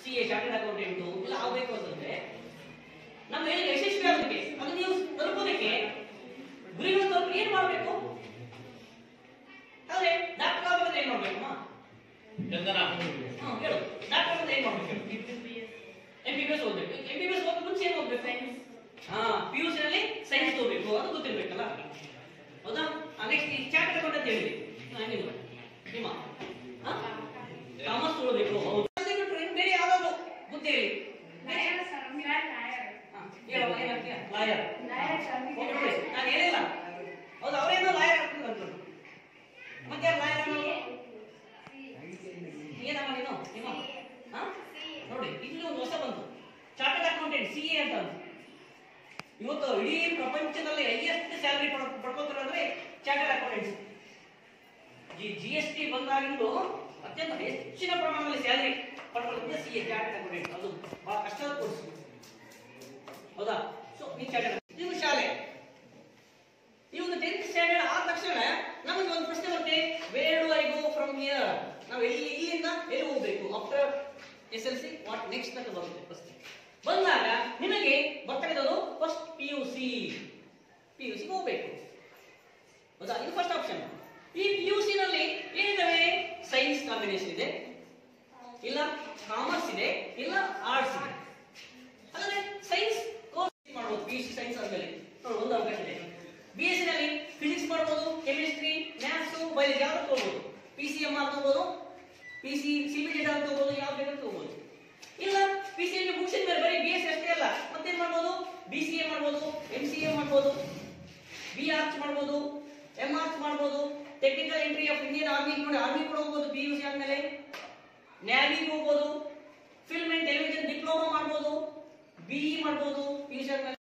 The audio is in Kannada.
ಸಿ ಎ ಚಾರ್ಟೆಡ್ ಅಕೌಂಟೆಂಟು ಇಲ್ಲ ಆಗಬೇಕು ಅಂತಂದ್ರೆ ನಮ್ಮ ಹೇಳಿಕೆ ಯಶಸ್ವಿ ಆಗೋದಕ್ಕೆ ಅದು ನೀವು ತಲುಪೋದಕ್ಕೆ ಗುರಿಗಳನ್ನು ತಲುಪಿ ಏನ್ ಮಾಡಬೇಕು ಆದ್ರೆ ಡಾಕ್ಟರ್ ಆಗಬೇಕಂದ್ರೆ ಏನ್ ಮಾಡ್ಬೇಕಮ್ಮ ಚಂದನ ಹ್ಮ್ ಹೇಳು ಡಾಕ್ಟರ್ ಅಂದ್ರೆ ಏನ್ ಮಾಡ್ಬೇಕು ಎಂ ಬಿ ಬಿ ಎಸ್ ಓದ್ಬೇಕು ಎಂ ಬಿ ಬಿ ಎಸ್ ಓದ್ ಮುಂಚೆ ಏನ್ ಓದ್ಬೇಕು ಹಾ ಪಿ ಯು ನಲ್ಲಿ ಸೈನ್ಸ್ ಓದ್ಬೇಕು ಅದು ಗೊತ್ತಿರ್ಬೇಕಲ್ಲ ಹೌದಾ ನೆಕ್ಸ್ಟ್ ಈ ಚಾರ್ಟೆಡ್ ಅಕೌಂಟ್ ಅಂತ ಹೇಳಿದ್ವಿ ಹಾ, ನೀವು ನಿಮ್ಮ ಹಾ ಕಾಮರ್ಸ್ ಓದಬೇಕು ಹೌದು ಅದು ಬಿಟ್ರೆ ಇನ್ನು ಬೇರೆ ಯಾವ್ದಾದ್ರು ಬುದ್ಧಿ ಹೇಳಿ ಹಾ, ಹೇಳು ಏನಂತೀಯ ಲಾಯರ್ ನಾನು ಹೇಳಿಲ್ಲ ಹೌದು ಅವರೇನೋ ಲಾಯರ್ ಆಗ್ತದೆ ಅಂದ್ರು ಮತ್ತೆ ಯಾರು ಲಾಯರ್ ಅನ್ನೋದು ಏನಮ್ಮ ನೀನು ನೀನು ಹಾ ನೋಡಿ ಇಲ್ಲಿ ಒಂದು ಹೊಸ ಬಂತು ಚಾರ್ಟರ್ಡ್ ಅಕೌಂಟೆಂಟ್ ಸಿ ಎ ಅಂತ ಅಂತು. ಇವತ್ತು ಇಡೀ ಪ್ರಪಂಚದಲ್ಲಿ ಹೈಯೆಸ್ಟ್ ಸ್ಯಾಲರಿ ಪಡ್ಕೋತಾರೆ ಅಂದ್ರೆ chartered accountants G G S T ಬಂದಾಗಿಂದು ಅತ್ಯಂತ ಹೆಚ್ಚಿನ ಪ್ರಮಾಣದಲ್ಲಿ ಸ್ಯಾಲರಿ ಪಡ್ಕೊಳ್ಳೋದು ಸಿ ಎ ಚಾರ್ಟರ್ಡ್ ಅಕೌಂಟೆಂಟ್ ಅದು ಬಹಳ ಕಷ್ಟದ ಕೋರ್ಸ್ ಹೌದಾ ಸೊ ಈ ಚಾರ್ಟರ್ಡ್ ನೀವು ಶಾಲೆ ಈ ಒಂದು ಟೆಂತ್ ಸ್ಟ್ಯಾಂಡರ್ಡ್ ಆದ ತಕ್ಷಣ ನಮಗೆ ಒಂದು ಪ್ರಶ್ನೆ ಬರುತ್ತೆ where do I go from here ನಾವು ಎಲ್ಲಿ ಇಲ್ಲಿಂದ ಎಲ್ಲಿ ಹೋಗ್ಬೇಕು after S L C what next ಅಂತ ಬರುತ್ತೆ ಪ್ರಶ್ನೆ ಬಂದಾಗ ನಿಮಗೆ ಬರ್ತಕ್ಕಂಥದ್ದು first P U C P U C ಹೋಗ್ಬೇಕು ಹೌದಾ ಇದು ಫಸ್ಟ್ ಆಪ್ಷನ್ ಈ ಪಿ ಯು ಸಿ ನಲ್ಲಿ ಏನಿದಾವೆ ಸೈನ್ಸ್ ಕಾಂಬಿನೇಷನ್ ಇದೆ ಇಲ್ಲ ಕಾಮರ್ಸ್ ಇದೆ ಇಲ್ಲ ಆರ್ಟ್ಸ್ ಇದೆ ಹಾಗಾದ್ರೆ ಸೈನ್ಸ್ ಕೋರ್ಸ್ ಮಾಡ್ಬೋದು ಪಿ ಯು ಸಿ ಸೈನ್ಸ್ ಆದ್ಮೇಲೆ ನೋಡಿ ಒಂದು ಅವಕಾಶ ಇದೆ ಬಿ ಎಸ್ ಸಿ ನಲ್ಲಿ ಫಿಸಿಕ್ಸ್ ಮಾಡ್ಬೋದು ಕೆಮಿಸ್ಟ್ರಿ ಮ್ಯಾಥ್ಸ್ ಬಯಾಲಜಿ ಯಾವ್ದು ತಗೋಬಹುದು ಪಿ ಸಿ ಎಂ ಆರ್ ತಗೋಬಹುದು P C C B data ತಗೋಬಹುದು ಯಾವ್ದು ಬೇಕಾದ್ರೂ ತಗೋಬಹುದು ಇಲ್ಲ ಪಿ ಸಿ ಎಂ ಮುಗಿಸಿದ ಮೇಲೆ ಬರೀ ಬಿ ಎಸ್ ಅಷ್ಟೇ ಅಲ್ಲ ಮತ್ತೇನ್ ಮಾಡ್ಬೋದು ಬಿ ಸಿ ಎ ಮಾಡ್ಬೋದು ಎಂ ಸಿ ಎ ಮಾಡ್ಬೋದು ಬಿ ಆರ್ಚ್ ಮಾಡ್ಬೋದು ಎಂ ಆರ್ಚ್ ಮಾಡ್ಬೋದು technical entry of Indian army ನೋಡಿ ಆರ್ಮಿ ಕೂಡ ಹೋಗ್ಬೋದು ಪಿ ಯು ಸಿ ಆದ್ಮೇಲೆ ನ್ಯಾವಿಗೆ ಹೋಗ್ಬೋದು ಫಿಲ್ಮ್ ಅಂಡ್ ಟೆಲಿವಿಷನ್ ಡಿಪ್ಲೊಮಾ ಮಾಡ್ಬೋದು ಬಿಇ ಮಾಡ್ಬೋದು ಪಿ ಯು ಸಿ ಆದ್ಮೇಲೆ